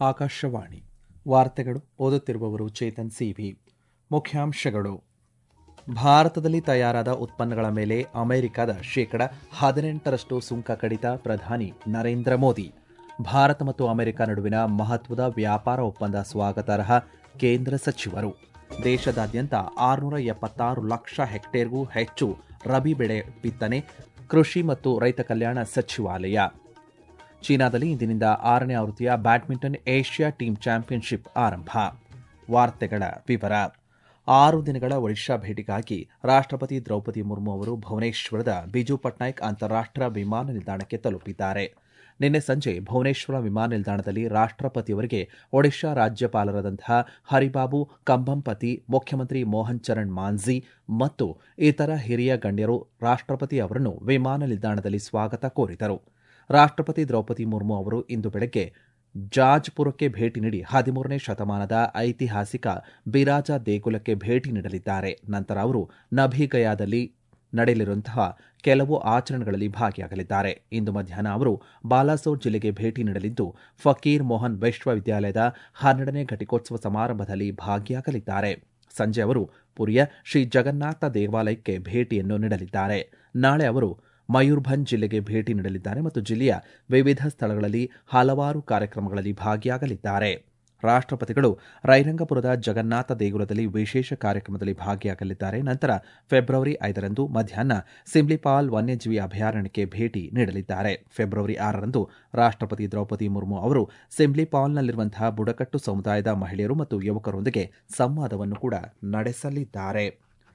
ಆಕಾಶವಾಣಿ ವಾರ್ತೆಗಳು ಓದುತ್ತಿರುವವರು ಚೇತನ್ ಸಿವಿ ಮುಖ್ಯಾಂಶಗಳು ಭಾರತದಲ್ಲಿ ತಯಾರಾದ ಉತ್ಪನ್ನಗಳ ಮೇಲೆ ಅಮೆರಿಕದ ಶೇಕಡ ಹದಿನೆಂಟರಷ್ಟು ಸುಂಕ ಕಡಿತ ಪ್ರಧಾನಿ ನರೇಂದ್ರ ಮೋದಿ ಭಾರತ ಮತ್ತು ಅಮೆರಿಕ ನಡುವಿನ ಮಹತ್ವದ ವ್ಯಾಪಾರ ಒಪ್ಪಂದ ಸ್ವಾಗತಾರ್ಹ ಕೇಂದ್ರ ಸಚಿವರು ದೇಶದಾದ್ಯಂತ ಆರುನೂರ ಎಪ್ಪತ್ತಾರು ಲಕ್ಷ ಹೆಕ್ಟೇರ್ಗೂ ಹೆಚ್ಚು ರಬಿ ಬೆಳೆ ಬಿತ್ತನೆ ಕೃಷಿ ಮತ್ತು ರೈತ ಕಲ್ಯಾಣ ಸಚಿವಾಲಯ ಚೀನಾದಲ್ಲಿ ಇಂದಿನಿಂದ ಆರನೇ ಆವೃತ್ತಿಯ ಬ್ಯಾಡ್ಮಿಂಟನ್ ಏಷ್ಯಾ ಟೀಮ್ ಚಾಂಪಿಯನ್ಶಿಪ್ ಆರಂಭ ವಾರ್ತೆಗಳ ವಿವರ ಆರು ದಿನಗಳ ಒಡಿಶಾ ಭೇಟಿಗಾಗಿ ರಾಷ್ಟ್ರಪತಿ ದ್ರೌಪದಿ ಮುರ್ಮು ಅವರು ಭುವನೇಶ್ವರದ ಬಿಜು ಪಟ್ನಾಯಕ್ ಅಂತಾರಾಷ್ಟ್ರೀಯ ವಿಮಾನ ನಿಲ್ದಾಣಕ್ಕೆ ತಲುಪಿದ್ದಾರೆ ನಿನ್ನೆ ಸಂಜೆ ಭುವನೇಶ್ವರ ವಿಮಾನ ನಿಲ್ದಾಣದಲ್ಲಿ ರಾಷ್ಟ್ರಪತಿಯವರಿಗೆ ಒಡಿಶಾ ರಾಜ್ಯಪಾಲರಾದಂತಹ ಹರಿಬಾಬು ಕಂಬಂಪತಿ ಮುಖ್ಯಮಂತ್ರಿ ಮೋಹನ್ ಚರಣ್ ಮಾಂಝಿ ಮತ್ತು ಇತರ ಹಿರಿಯ ಗಣ್ಯರು ರಾಷ್ಟ್ರಪತಿ ಅವರನ್ನು ವಿಮಾನ ನಿಲ್ದಾಣದಲ್ಲಿ ಸ್ವಾಗತ ಕೋರಿದರು ರಾಷ್ಟ್ರಪತಿ ದ್ರೌಪದಿ ಮುರ್ಮು ಅವರು ಇಂದು ಬೆಳಗ್ಗೆ ಜಾಜ್ಪುರಕ್ಕೆ ಭೇಟಿ ನೀಡಿ ಹದಿಮೂರನೇ ಶತಮಾನದ ಐತಿಹಾಸಿಕ ಬಿರಾಜ ದೇಗುಲಕ್ಕೆ ಭೇಟಿ ನೀಡಲಿದ್ದಾರೆ ನಂತರ ಅವರು ನಭಿಗಯಾದಲ್ಲಿ ನಡೆಯಲಿರುವಂತಹ ಕೆಲವು ಆಚರಣೆಗಳಲ್ಲಿ ಭಾಗಿಯಾಗಲಿದ್ದಾರೆ ಇಂದು ಮಧ್ಯಾಹ್ನ ಅವರು ಬಾಲಾಸೋರ್ ಜಿಲ್ಲೆಗೆ ಭೇಟಿ ನೀಡಲಿದ್ದು ಫಕೀರ್ ಮೋಹನ್ ವಿಶ್ವವಿದ್ಯಾಲಯದ ಹನ್ನೆರಡನೇ ಘಟಿಕೋತ್ಸವ ಸಮಾರಂಭದಲ್ಲಿ ಭಾಗಿಯಾಗಲಿದ್ದಾರೆ ಸಂಜೆ ಅವರು ಪುರಿಯ ಶ್ರೀ ಜಗನ್ನಾಥ ದೇವಾಲಯಕ್ಕೆ ಭೇಟಿಯನ್ನು ನೀಡಲಿದ್ದಾರೆ ನಾಳೆ ಅವರು ಮಯೂರ್ಭಂಜ್ ಜಿಲ್ಲೆಗೆ ಭೇಟಿ ನೀಡಲಿದ್ದಾರೆ ಮತ್ತು ಜಿಲ್ಲೆಯ ವಿವಿಧ ಸ್ಥಳಗಳಲ್ಲಿ ಹಲವಾರು ಕಾರ್ಯಕ್ರಮಗಳಲ್ಲಿ ಭಾಗಿಯಾಗಲಿದ್ದಾರೆ ರಾಷ್ಟ್ರಪತಿಗಳು ರೈರಂಗಪುರದ ಜಗನ್ನಾಥ ದೇಗುಲದಲ್ಲಿ ವಿಶೇಷ ಕಾರ್ಯಕ್ರಮದಲ್ಲಿ ಭಾಗಿಯಾಗಲಿದ್ದಾರೆ ನಂತರ ಫೆಬ್ರವರಿ ಐದರಂದು ಮಧ್ಯಾಹ್ನ ಸಿಮ್ಲಿಪಾಲ್ ವನ್ಯಜೀವಿ ಅಭಯಾರಣ್ಯಕ್ಕೆ ಭೇಟಿ ನೀಡಲಿದ್ದಾರೆ ಫೆಬ್ರವರಿ ಆರರಂದು ರಾಷ್ಟ್ರಪತಿ ದ್ರೌಪದಿ ಮುರ್ಮು ಅವರು ಸಿಮ್ಲಿಪಾಲ್ನಲ್ಲಿರುವಂತಹ ಬುಡಕಟ್ಟು ಸಮುದಾಯದ ಮಹಿಳೆಯರು ಮತ್ತು ಯುವಕರೊಂದಿಗೆ ಸಂವಾದವನ್ನು ಕೂಡ ನಡೆಸಲಿದ್ದಾರೆ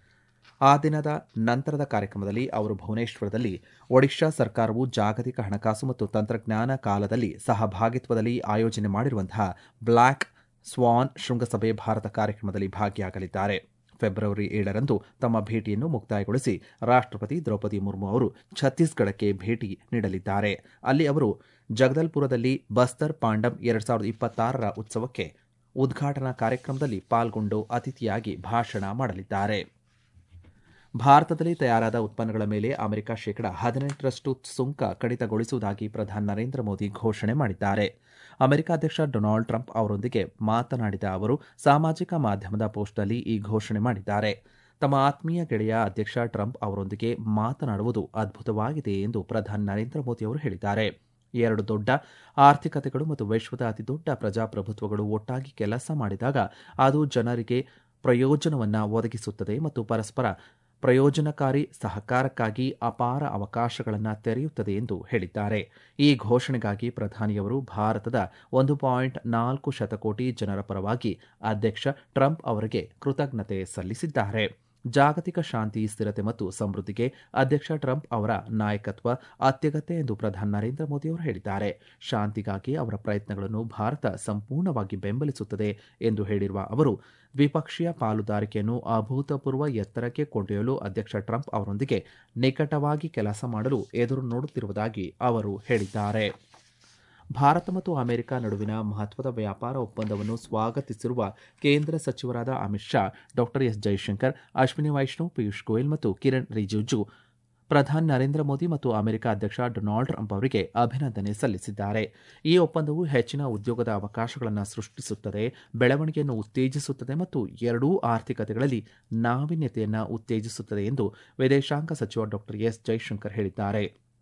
ಆ ದಿನದ ನಂತರದ ಕಾರ್ಯಕ್ರಮದಲ್ಲಿ ಅವರು ಭುವನೇಶ್ವರದಲ್ಲಿ ಒಡಿಶಾ ಸರ್ಕಾರವು ಜಾಗತಿಕ ಹಣಕಾಸು ಮತ್ತು ತಂತ್ರಜ್ಞಾನ ಕಾಲದಲ್ಲಿ ಸಹಭಾಗಿತ್ವದಲ್ಲಿ ಆಯೋಜನೆ ಮಾಡಿರುವಂತಹ ಬ್ಲ್ಯಾಕ್ ಸ್ವಾನ್ ಶೃಂಗಸಭೆ ಭಾರತ ಕಾರ್ಯಕ್ರಮದಲ್ಲಿ ಭಾಗಿಯಾಗಲಿದ್ದಾರೆ ಫೆಬ್ರವರಿ ಏಳರಂದು ತಮ್ಮ ಭೇಟಿಯನ್ನು ಮುಕ್ತಾಯಗೊಳಿಸಿ ರಾಷ್ಟ್ರಪತಿ ದ್ರೌಪದಿ ಮುರ್ಮು ಅವರು ಛತ್ತೀಸ್ಗಢಕ್ಕೆ ಭೇಟಿ ನೀಡಲಿದ್ದಾರೆ ಅಲ್ಲಿ ಅವರು ಜಗದಲ್ಪುರದಲ್ಲಿ ಬಸ್ತರ್ ಪಾಂಡಮ್ ಎರಡ್ ಸಾವಿರದ ಇಪ್ಪತ್ತಾರರ ಉತ್ಸವಕ್ಕೆ ಉದ್ಘಾಟನಾ ಕಾರ್ಯಕ್ರಮದಲ್ಲಿ ಪಾಲ್ಗೊಂಡು ಅತಿಥಿಯಾಗಿ ಭಾಷಣ ಮಾಡಲಿದ್ದಾರೆ ಭಾರತದಲ್ಲಿ ತಯಾರಾದ ಉತ್ಪನ್ನಗಳ ಮೇಲೆ ಅಮೆರಿಕ ಶೇಕಡ ಹದಿನೆಂಟರಷ್ಟು ಸುಂಕ ಕಡಿತಗೊಳಿಸುವುದಾಗಿ ಪ್ರಧಾನಿ ನರೇಂದ್ರ ಮೋದಿ ಘೋಷಣೆ ಮಾಡಿದ್ದಾರೆ ಅಮೆರಿಕ ಅಧ್ಯಕ್ಷ ಡೊನಾಲ್ಡ್ ಟ್ರಂಪ್ ಅವರೊಂದಿಗೆ ಮಾತನಾಡಿದ ಅವರು ಸಾಮಾಜಿಕ ಮಾಧ್ಯಮದ ಪೋಸ್ಟ್ನಲ್ಲಿ ಈ ಘೋಷಣೆ ಮಾಡಿದ್ದಾರೆ ತಮ್ಮ ಆತ್ಮೀಯ ಗೆಳೆಯ ಅಧ್ಯಕ್ಷ ಟ್ರಂಪ್ ಅವರೊಂದಿಗೆ ಮಾತನಾಡುವುದು ಅದ್ಭುತವಾಗಿದೆ ಎಂದು ಪ್ರಧಾನಿ ನರೇಂದ್ರ ಮೋದಿ ಅವರು ಹೇಳಿದ್ದಾರೆ ಎರಡು ದೊಡ್ಡ ಆರ್ಥಿಕತೆಗಳು ಮತ್ತು ವಿಶ್ವದ ಅತಿದೊಡ್ಡ ಪ್ರಜಾಪ್ರಭುತ್ವಗಳು ಒಟ್ಟಾಗಿ ಕೆಲಸ ಮಾಡಿದಾಗ ಅದು ಜನರಿಗೆ ಪ್ರಯೋಜನವನ್ನು ಒದಗಿಸುತ್ತದೆ ಮತ್ತು ಪರಸ್ಪರ ಪ್ರಯೋಜನಕಾರಿ ಸಹಕಾರಕ್ಕಾಗಿ ಅಪಾರ ಅವಕಾಶಗಳನ್ನು ತೆರೆಯುತ್ತದೆ ಎಂದು ಹೇಳಿದ್ದಾರೆ ಈ ಘೋಷಣೆಗಾಗಿ ಪ್ರಧಾನಿಯವರು ಭಾರತದ ಒಂದು ಪಾಯಿಂಟ್ ನಾಲ್ಕು ಶತಕೋಟಿ ಜನರ ಪರವಾಗಿ ಅಧ್ಯಕ್ಷ ಟ್ರಂಪ್ ಅವರಿಗೆ ಕೃತಜ್ಞತೆ ಸಲ್ಲಿಸಿದ್ದಾರೆ ಜಾಗತಿಕ ಶಾಂತಿ ಸ್ಥಿರತೆ ಮತ್ತು ಸಮೃದ್ಧಿಗೆ ಅಧ್ಯಕ್ಷ ಟ್ರಂಪ್ ಅವರ ನಾಯಕತ್ವ ಅತ್ಯಗತ್ಯ ಎಂದು ಪ್ರಧಾನಿ ನರೇಂದ್ರ ಮೋದಿ ಅವರು ಹೇಳಿದ್ದಾರೆ ಶಾಂತಿಗಾಗಿ ಅವರ ಪ್ರಯತ್ನಗಳನ್ನು ಭಾರತ ಸಂಪೂರ್ಣವಾಗಿ ಬೆಂಬಲಿಸುತ್ತದೆ ಎಂದು ಹೇಳಿರುವ ಅವರು ದ್ವಿಪಕ್ಷೀಯ ಪಾಲುದಾರಿಕೆಯನ್ನು ಅಭೂತಪೂರ್ವ ಎತ್ತರಕ್ಕೆ ಕೊಂಡೊಯ್ಯಲು ಅಧ್ಯಕ್ಷ ಟ್ರಂಪ್ ಅವರೊಂದಿಗೆ ನಿಕಟವಾಗಿ ಕೆಲಸ ಮಾಡಲು ಎದುರು ನೋಡುತ್ತಿರುವುದಾಗಿ ಅವರು ಹೇಳಿದ್ದಾರೆ ಭಾರತ ಮತ್ತು ಅಮೆರಿಕ ನಡುವಿನ ಮಹತ್ವದ ವ್ಯಾಪಾರ ಒಪ್ಪಂದವನ್ನು ಸ್ವಾಗತಿಸಿರುವ ಕೇಂದ್ರ ಸಚಿವರಾದ ಅಮಿತ್ ಶಾ ಡಾಕ್ಟರ್ ಎಸ್ ಜೈಶಂಕರ್ ಅಶ್ವಿನಿ ವೈಷ್ಣವ್ ಪಿಯೂಷ್ ಗೋಯಲ್ ಮತ್ತು ಕಿರಣ್ ರಿಜಿಜು ಪ್ರಧಾನಿ ನರೇಂದ್ರ ಮೋದಿ ಮತ್ತು ಅಮೆರಿಕ ಅಧ್ಯಕ್ಷ ಡೊನಾಲ್ಡ್ ಟ್ರಂಪ್ ಅವರಿಗೆ ಅಭಿನಂದನೆ ಸಲ್ಲಿಸಿದ್ದಾರೆ ಈ ಒಪ್ಪಂದವು ಹೆಚ್ಚಿನ ಉದ್ಯೋಗದ ಅವಕಾಶಗಳನ್ನು ಸೃಷ್ಟಿಸುತ್ತದೆ ಬೆಳವಣಿಗೆಯನ್ನು ಉತ್ತೇಜಿಸುತ್ತದೆ ಮತ್ತು ಎರಡೂ ಆರ್ಥಿಕತೆಗಳಲ್ಲಿ ನಾವೀನ್ಯತೆಯನ್ನು ಉತ್ತೇಜಿಸುತ್ತದೆ ಎಂದು ವಿದೇಶಾಂಗ ಸಚಿವ ಡಾಕ್ಟರ್ ಎಸ್ ಜೈಶಂಕರ್ ಹೇಳಿದ್ದಾರೆ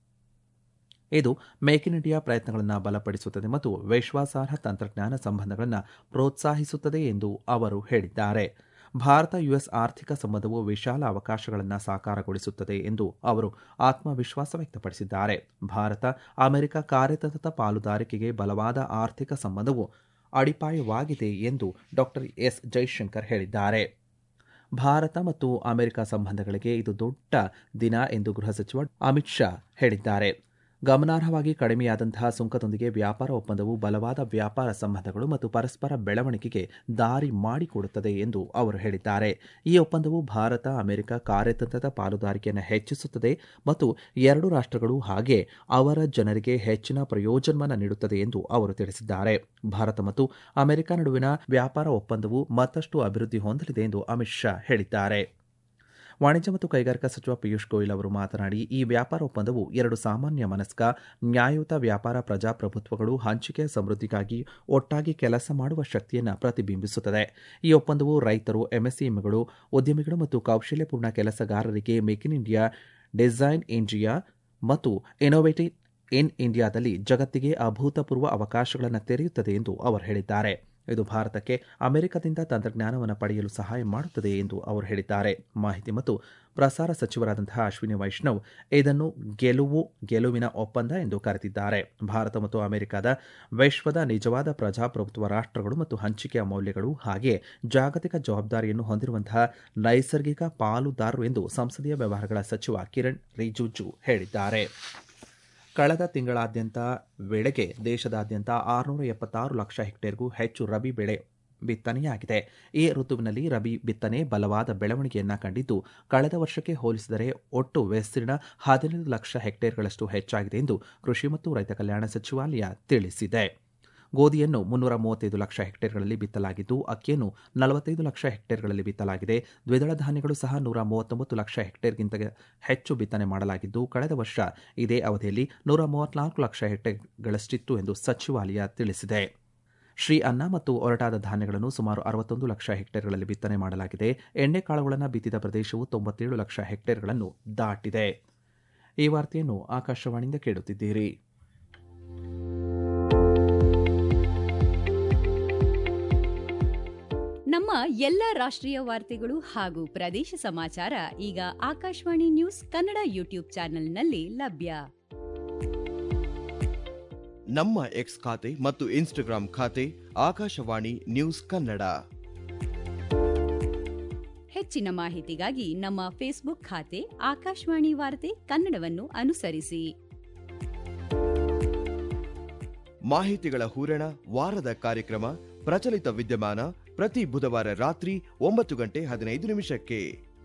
ಇದು ಮೇಕ್ ಇನ್ ಇಂಡಿಯಾ ಪ್ರಯತ್ನಗಳನ್ನು ಬಲಪಡಿಸುತ್ತದೆ ಮತ್ತು ವಿಶ್ವಾಸಾರ್ಹ ತಂತ್ರಜ್ಞಾನ ಸಂಬಂಧಗಳನ್ನು ಪ್ರೋತ್ಸಾಹಿಸುತ್ತದೆ ಎಂದು ಅವರು ಹೇಳಿದ್ದಾರೆ ಭಾರತ ಯುಎಸ್ ಆರ್ಥಿಕ ಸಂಬಂಧವು ವಿಶಾಲ ಅವಕಾಶಗಳನ್ನು ಸಾಕಾರಗೊಳಿಸುತ್ತದೆ ಎಂದು ಅವರು ಆತ್ಮವಿಶ್ವಾಸ ವ್ಯಕ್ತಪಡಿಸಿದ್ದಾರೆ ಭಾರತ ಅಮೆರಿಕ ಕಾರ್ಯತಂತ್ರ ಪಾಲುದಾರಿಕೆಗೆ ಬಲವಾದ ಆರ್ಥಿಕ ಸಂಬಂಧವು ಅಡಿಪಾಯವಾಗಿದೆ ಎಂದು ಡಾಕ್ಟರ್ ಎಸ್ ಜೈಶಂಕರ್ ಹೇಳಿದ್ದಾರೆ ಭಾರತ ಮತ್ತು ಅಮೆರಿಕ ಸಂಬಂಧಗಳಿಗೆ ಇದು ದೊಡ್ಡ ದಿನ ಎಂದು ಗೃಹ ಸಚಿವ ಅಮಿತ್ ಶಾ ಹೇಳಿದ್ದಾರೆ ಗಮನಾರ್ಹವಾಗಿ ಕಡಿಮೆಯಾದಂತಹ ಸುಂಕದೊಂದಿಗೆ ವ್ಯಾಪಾರ ಒಪ್ಪಂದವು ಬಲವಾದ ವ್ಯಾಪಾರ ಸಂಬಂಧಗಳು ಮತ್ತು ಪರಸ್ಪರ ಬೆಳವಣಿಗೆಗೆ ದಾರಿ ಮಾಡಿಕೊಡುತ್ತದೆ ಎಂದು ಅವರು ಹೇಳಿದ್ದಾರೆ ಈ ಒಪ್ಪಂದವು ಭಾರತ ಅಮೆರಿಕ ಕಾರ್ಯತಂತ್ರದ ಪಾಲುದಾರಿಕೆಯನ್ನು ಹೆಚ್ಚಿಸುತ್ತದೆ ಮತ್ತು ಎರಡು ರಾಷ್ಟ್ರಗಳು ಹಾಗೆ ಅವರ ಜನರಿಗೆ ಹೆಚ್ಚಿನ ಪ್ರಯೋಜನವನ್ನು ನೀಡುತ್ತದೆ ಎಂದು ಅವರು ತಿಳಿಸಿದ್ದಾರೆ ಭಾರತ ಮತ್ತು ಅಮೆರಿಕ ನಡುವಿನ ವ್ಯಾಪಾರ ಒಪ್ಪಂದವು ಮತ್ತಷ್ಟು ಅಭಿವೃದ್ಧಿ ಹೊಂದಲಿದೆ ಎಂದು ಅಮಿತ್ ಶಾ ಹೇಳಿದ್ದಾರೆ ವಾಣಿಜ್ಯ ಮತ್ತು ಕೈಗಾರಿಕಾ ಸಚಿವ ಪಿಯೂಷ್ ಗೋಯಲ್ ಅವರು ಮಾತನಾಡಿ ಈ ವ್ಯಾಪಾರ ಒಪ್ಪಂದವು ಎರಡು ಸಾಮಾನ್ಯ ಮನಸ್ಕ ನ್ಯಾಯಯುತ ವ್ಯಾಪಾರ ಪ್ರಜಾಪ್ರಭುತ್ವಗಳು ಹಂಚಿಕೆ ಸಮೃದ್ಧಿಗಾಗಿ ಒಟ್ಟಾಗಿ ಕೆಲಸ ಮಾಡುವ ಶಕ್ತಿಯನ್ನು ಪ್ರತಿಬಿಂಬಿಸುತ್ತದೆ ಈ ಒಪ್ಪಂದವು ರೈತರು ಎಂಎಸ್ಎಂಗಳು ಉದ್ಯಮಿಗಳು ಮತ್ತು ಕೌಶಲ್ಯಪೂರ್ಣ ಕೆಲಸಗಾರರಿಗೆ make in India design India ಮತ್ತು ಇನೋವೇಟಿವ್ ಇನ್ ಇಂಡಿಯಾದಲ್ಲಿ ಜಗತ್ತಿಗೆ ಅಭೂತಪೂರ್ವ ಅವಕಾಶಗಳನ್ನು ತೆರೆಯುತ್ತದೆ ಎಂದು ಅವರು ಹೇಳಿದ್ದಾರೆ ಇದು ಭಾರತಕ್ಕೆ ಅಮೆರಿಕದಿಂದ ತಂತ್ರಜ್ಞಾನವನ್ನು ಪಡೆಯಲು ಸಹಾಯ ಮಾಡುತ್ತದೆ ಎಂದು ಅವರು ಹೇಳಿದ್ದಾರೆ ಮಾಹಿತಿ ಮತ್ತು ಪ್ರಸಾರ ಸಚಿವರಾದಂತಹ ಅಶ್ವಿನಿ ವೈಷ್ಣವ್ ಇದನ್ನು ಗೆಲುವು ಗೆಲುವಿನ ಒಪ್ಪಂದ ಎಂದು ಕರೆದಿದ್ದಾರೆ ಭಾರತ ಮತ್ತು ಅಮೆರಿಕದ ವಿಶ್ವದ ನಿಜವಾದ ಪ್ರಜಾಪ್ರಭುತ್ವ ರಾಷ್ಟ್ರಗಳು ಮತ್ತು ಹಂಚಿಕೆಯ ಮೌಲ್ಯಗಳು ಹಾಗೆಯೇ ಜಾಗತಿಕ ಜವಾಬ್ದಾರಿಯನ್ನು ಹೊಂದಿರುವಂತಹ ನೈಸರ್ಗಿಕ ಪಾಲುದಾರರು ಎಂದು ಸಂಸದೀಯ ವ್ಯವಹಾರಗಳ ಸಚಿವ ಕಿರಣ್ ರಿಜಿಜು ಹೇಳಿದ್ದಾರೆ ಕಳೆದ ತಿಂಗಳಾದ್ಯಂತ ವೇಳೆಗೆ ದೇಶದಾದ್ಯಂತ ಆರುನೂರ ಎಪ್ಪತ್ತಾರು ಲಕ್ಷ ಹೆಕ್ಟೇರ್ಗೂ ಹೆಚ್ಚು ರಬಿ ಬೆಳೆ ಬಿತ್ತನೆಯಾಗಿದೆ ಈ ಋತುವಿನಲ್ಲಿ ರಬಿ ಬಿತ್ತನೆ ಬಲವಾದ ಬೆಳವಣಿಗೆಯನ್ನ ಕಂಡಿದ್ದು ಕಳೆದ ವರ್ಷಕ್ಕೆ ಹೋಲಿಸಿದರೆ ಒಟ್ಟು ವಿಸ್ತೀರ್ಣ ಹದಿನೈದು ಲಕ್ಷ ಹೆಕ್ಟೇರ್ಗಳಷ್ಟು ಹೆಚ್ಚಾಗಿದೆ ಎಂದು ಕೃಷಿ ಮತ್ತು ರೈತ ಕಲ್ಯಾಣ ಸಚಿವಾಲಯ ತಿಳಿಸಿದೆ ಗೋಧಿಯನ್ನು ಮುನ್ನೂರ ಮೂವತ್ತೈದು ಲಕ್ಷ ಹೆಕ್ಟೇರ್ಗಳಲ್ಲಿ ಬಿತ್ತಲಾಗಿದ್ದು ಅಕ್ಕಿಯನ್ನು ನಲವತ್ತೈದು ಲಕ್ಷ ಹೆಕ್ಟೇರ್ಗಳಲ್ಲಿ ಬಿತ್ತಲಾಗಿದೆ ದ್ವಿದಳ ಧಾನ್ಯಗಳು ಸಹ ನೂರ ಮೂವತ್ತೊಂಬತ್ತು ಲಕ್ಷ ಹೆಕ್ಟೇರ್ಗಿಂತ ಹೆಚ್ಚು ಬಿತ್ತನೆ ಮಾಡಲಾಗಿದ್ದು ಕಳೆದ ವರ್ಷ ಇದೇ ಅವಧಿಯಲ್ಲಿ ನೂರ ಮೂವತ್ನಾಲ್ಕು ಲಕ್ಷ ಹೆಕ್ಟೇರ್ಗಳಷ್ಟಿತ್ತು ಎಂದು ಸಚಿವಾಲಯ ತಿಳಿಸಿದೆ ಶ್ರೀ ಅನ್ನ ಮತ್ತು ಒರಟಾದ ಧಾನ್ಯಗಳನ್ನು ಸುಮಾರು ಅರವತ್ತೊಂದು ಲಕ್ಷ ಹೆಕ್ಟೇರ್ಗಳಲ್ಲಿ ಬಿತ್ತನೆ ಮಾಡಲಾಗಿದೆ ಎಣ್ಣೆಕಾಳುಗಳನ್ನು ಬಿತ್ತಿದ ಪ್ರದೇಶವು ತೊಂಬತ್ತೇಳು ಲಕ್ಷ ಹೆಕ್ಟೇರ್ಗಳನ್ನು ದಾಟಿದೆ ಈ ವಾರ್ತೆಯನ್ನು ಆಕಾಶವಾಣಿಯಿಂದ ಕೇಳುತ್ತಿದ್ದೀರಿ ನಮ್ಮ ಎಲ್ಲ ರಾಷ್ಟ್ರೀಯ ವಾರ್ತೆಗಳು ಹಾಗೂ ಪ್ರದೇಶ ಸಮಾಚಾರ ಈಗ ಆಕಾಶವಾಣಿ ನ್ಯೂಸ್ ಕನ್ನಡ ಯೂಟ್ಯೂಬ್ ಚಾನೆಲ್ನಲ್ಲಿ ಲಭ್ಯ ನಮ್ಮ ಎಕ್ಸ್ ಖಾತೆ ಮತ್ತು ಇನ್ಸ್ಟಾಗ್ರಾಂ ಖಾತೆ ಆಕಾಶವಾಣಿ ನ್ಯೂಸ್ ಕನ್ನಡ ಹೆಚ್ಚಿನ ಮಾಹಿತಿಗಾಗಿ ನಮ್ಮ ಫೇಸ್ಬುಕ್ ಖಾತೆ ಆಕಾಶವಾಣಿ ವಾರ್ತೆ ಕನ್ನಡವನ್ನು ಅನುಸರಿಸಿ ಮಾಹಿತಿಗಳ ಹೂರಣ ವಾರದ ಕಾರ್ಯಕ್ರಮ ಪ್ರಚಲಿತ ವಿದ್ಯಮಾನ ಪ್ರತಿ ಬುಧವಾರ ರಾತ್ರಿ ಒಂಬತ್ತು ಗಂಟೆ ಹದಿನೈದು ನಿಮಿಷಕ್ಕೆ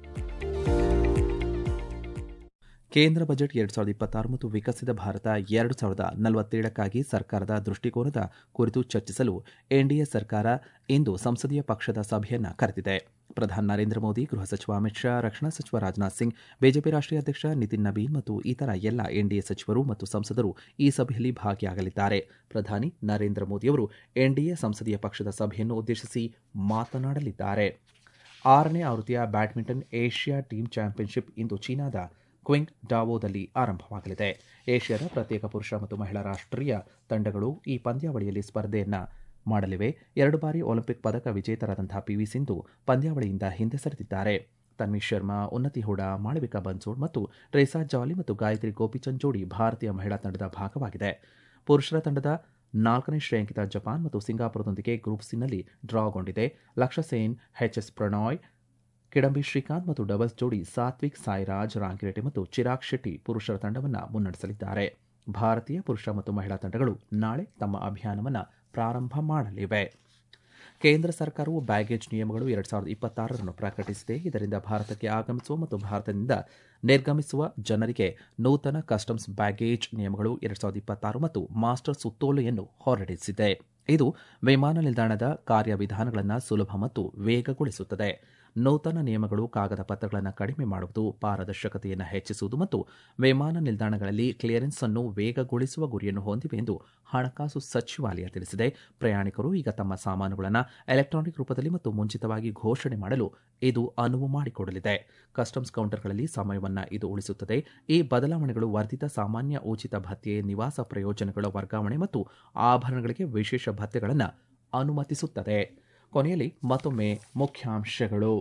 ಕೇಂದ್ರ ಬಜೆಟ್ ಎರಡು ಸಾವಿರದ ಇಪ್ಪತ್ತಾರು ಮತ್ತು ವಿಕಸಿತ ಭಾರತ ಎರಡು ಸಾವಿರದ ನಲವತ್ತೇಳಕ್ಕಾಗಿ ಸರ್ಕಾರದ ದೃಷ್ಟಿಕೋನದ ಕುರಿತು ಚರ್ಚಿಸಲು ಎನ್ಡಿಎ ಸರ್ಕಾರ ಇಂದು ಸಂಸದೀಯ ಪಕ್ಷದ ಸಭೆಯನ್ನು ಕರೆದಿದೆ ಪ್ರಧಾನಿ ನರೇಂದ್ರ ಮೋದಿ ಗೃಹ ಸಚಿವ ಅಮಿತ್ ಶಾ ರಕ್ಷಣಾ ಸಚಿವ ರಾಜನಾಥ್ ಸಿಂಗ್ ಬಿಜೆಪಿ ರಾಷ್ಟ್ರೀಯ ಅಧ್ಯಕ್ಷ ನಿತಿನ್ ನಬೀನ್ ಮತ್ತು ಇತರ ಎಲ್ಲ ಎನ್ಡಿಎ ಸಚಿವರು ಮತ್ತು ಸಂಸದರು ಈ ಸಭೆಯಲ್ಲಿ ಭಾಗಿಯಾಗಲಿದ್ದಾರೆ ಪ್ರಧಾನಿ ನರೇಂದ್ರ ಮೋದಿಯವರು ಎನ್ಡಿಎ ಸಂಸದೀಯ ಪಕ್ಷದ ಸಭೆಯನ್ನು ಉದ್ದೇಶಿಸಿ ಮಾತನಾಡಲಿದ್ದಾರೆ ಆರನೇ ಆವೃತ್ತಿಯ ಬ್ಯಾಡ್ಮಿಂಟನ್ ಏಷ್ಯಾ ಟೀಮ್ ಚಾಂಪಿಯನ್ಶಿಪ್ ಇಂದು ಚೀನಾದ ಕ್ವಿಂಗ್ ಡಾವೋದಲ್ಲಿ ಆರಂಭವಾಗಲಿದೆ ಏಷ್ಯಾದ ಪ್ರತ್ಯೇಕ ಪುರುಷ ಮತ್ತು ಮಹಿಳಾ ರಾಷ್ಟ್ರೀಯ ತಂಡಗಳು ಈ ಪಂದ್ಯಾವಳಿಯಲ್ಲಿ ಸ್ಪರ್ಧೆಯನ್ನ ಮಾಡಲಿವೆ ಎರಡು ಬಾರಿ ಒಲಿಂಪಿಕ್ ಪದಕ ವಿಜೇತರಾದಂತಹ ಪಿವಿ ಸಿಂಧು ಪಂದ್ಯಾವಳಿಯಿಂದ ಹಿಂದೆ ಸರಿದಿದ್ದಾರೆ ತನ್ವಿ ಶರ್ಮಾ ಉನ್ನತಿ ಹೂಡಾ ಮಾಳವಿಕಾ ಬನ್ಸೋಡ್ ಮತ್ತು ಟ್ರೇಸಾ ಜಾಲಿ ಮತ್ತು ಗಾಯತ್ರಿ ಗೋಪಿಚಂದ್ ಜೋಡಿ ಭಾರತೀಯ ಮಹಿಳಾ ತಂಡದ ಭಾಗವಾಗಿದೆ ಪುರುಷರ ತಂಡದ ನಾಲ್ಕನೇ ಶ್ರೇಯಾಂಕಿತ ಜಪಾನ್ ಮತ್ತು ಸಿಂಗಾಪುರದೊಂದಿಗೆ ಗ್ರೂಪ್ ಸಿನಲ್ಲಿ ಡ್ರಾಗೊಂಡಿದೆ ಲಕ್ಷ್ಯ ಸೇನ್ ಎಚ್ಎಸ್ ಪ್ರಣಾಯ್ ಕಿಡಂಬಿ ಶ್ರೀಕಾಂತ್ ಮತ್ತು ಡಬಲ್ಸ್ ಜೋಡಿ ಸಾತ್ವಿಕ್ ಸಾಯಿರಾಜ್ ರಾಂಕಿರೆಡ್ಡಿ ಮತ್ತು ಚಿರಾಗ್ ಶೆಟ್ಟಿ ಪುರುಷರ ತಂಡವನ್ನು ಮುನ್ನಡೆಸಲಿದ್ದಾರೆ ಭಾರತೀಯ ಪುರುಷ ಮತ್ತು ಮಹಿಳಾ ತಂಡಗಳು ನಾಳೆ ತಮ್ಮ ಅಭಿಯಾನವನ್ನು ಪ್ರಾರಂಭ ಮಾಡಲಿವೆ ಕೇಂದ್ರ ಸರ್ಕಾರವು ಬ್ಯಾಗೇಜ್ ನಿಯಮಗಳು ಎರಡು ಸಾವಿರದ ಇಪ್ಪತ್ತಾರರನ್ನು ಪ್ರಕಟಿಸಿದೆ ಇದರಿಂದ ಭಾರತಕ್ಕೆ ಆಗಮಿಸುವ ಮತ್ತು ಭಾರತದಿಂದ ನಿರ್ಗಮಿಸುವ ಜನರಿಗೆ ನೂತನ ಕಸ್ಟಮ್ಸ್ ಬ್ಯಾಗೇಜ್ ನಿಯಮಗಳು ಎರಡು ಸಾವಿರದ ಇಪ್ಪತ್ತಾರು ಮತ್ತು ಮಾಸ್ಟರ್ ಸುತ್ತೋಲೆಯನ್ನು ಹೊರಡಿಸಿದೆ ಇದು ವಿಮಾನ ನಿಲ್ದಾಣದ ಕಾರ್ಯವಿಧಾನಗಳನ್ನು ಸುಲಭ ಮತ್ತು ವೇಗಗೊಳಿಸುತ್ತದೆ ನೂತನ ನಿಯಮಗಳು ಕಾಗದ ಪತ್ರಗಳನ್ನು ಕಡಿಮೆ ಮಾಡುವುದು ಪಾರದರ್ಶಕತೆಯನ್ನು ಹೆಚ್ಚಿಸುವುದು ಮತ್ತು ವಿಮಾನ ನಿಲ್ದಾಣಗಳಲ್ಲಿ ಕ್ಲಿಯರೆನ್ಸ್ ಅನ್ನು ವೇಗಗೊಳಿಸುವ ಗುರಿಯನ್ನು ಹೊಂದಿವೆ ಎಂದು ಹಣಕಾಸು ಸಚಿವಾಲಯ ತಿಳಿಸಿದೆ ಪ್ರಯಾಣಿಕರು ಈಗ ತಮ್ಮ ಸಾಮಾನುಗಳನ್ನು ಎಲೆಕ್ಟ್ರಾನಿಕ್ ರೂಪದಲ್ಲಿ ಮತ್ತು ಮುಂಚಿತವಾಗಿ ಘೋಷಣೆ ಮಾಡಲು ಇದು ಅನುವು ಮಾಡಿಕೊಡಲಿದೆ ಕಸ್ಟಮ್ಸ್ ಕೌಂಟರ್ಗಳಲ್ಲಿ ಸಮಯವನ್ನು ಇದು ಉಳಿಸುತ್ತದೆ ಈ ಬದಲಾವಣೆಗಳು ವರ್ಧಿತ ಸಾಮಾನ್ಯ ಉಚಿತ ಭತ್ಯೆ ನಿವಾಸ ಪ್ರಯೋಜನಗಳ ವರ್ಗಾವಣೆ ಮತ್ತು ಆಭರಣಗಳಿಗೆ ವಿಶೇಷ ಭತ್ಯೆಗಳನ್ನು ಅನುಮತಿಸುತ್ತದೆ ಕೊನೆಯಲ್ಲಿ ಮತ್ತೊಮ್ಮೆ ಮುಖ್ಯಾಂಶಗಳು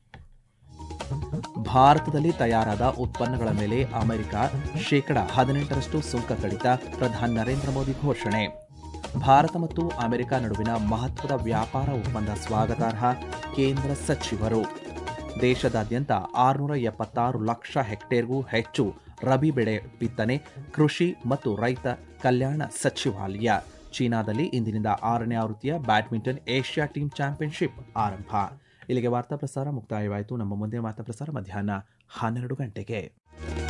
ಭಾರತದಲ್ಲಿ ತಯಾರಾದ ಉತ್ಪನ್ನಗಳ ಮೇಲೆ ಅಮೆರಿಕ ಶೇಕಡ ಹದಿನೆಂಟರಷ್ಟು ಸುಂಕ ಕಡಿತ ಪ್ರಧಾನಿ ನರೇಂದ್ರ ಮೋದಿ ಘೋಷಣೆ ಭಾರತ ಮತ್ತು ಅಮೆರಿಕ ನಡುವಿನ ಮಹತ್ವದ ವ್ಯಾಪಾರ ಒಪ್ಪಂದ ಸ್ವಾಗತಾರ್ಹ ಕೇಂದ್ರ ಸಚಿವರು ದೇಶದಾದ್ಯಂತ ಆರುನೂರ ಎಪ್ಪತ್ತಾರು ಲಕ್ಷ ಹೆಕ್ಟೇರ್ಗೂ ಹೆಚ್ಚು ರಬಿ ಬೆಳೆ ಬಿತ್ತನೆ ಕೃಷಿ ಮತ್ತು ರೈತ ಕಲ್ಯಾಣ ಸಚಿವಾಲಯ ಚೀನಾದಲ್ಲಿ ಇಂದಿನಿಂದ ಆರನೇ ಆವೃತ್ತಿಯ ಬ್ಯಾಡ್ಮಿಂಟನ್ ಏಷ್ಯಾ ಟೀಮ್ ಚಾಂಪಿಯನ್ಶಿಪ್ ಆರಂಭ ಇಲ್ಲಿಗೆ ವಾರ್ತಾ ಪ್ರಸಾರ ಮುಕ್ತಾಯವಾಯಿತು ನಮ್ಮ ಮುಂದಿನ ವಾರ್ತಾ ಪ್ರಸಾರ ಮಧ್ಯಾಹ್ನ ಹನ್ನೆರಡು ಗಂಟೆಗೆ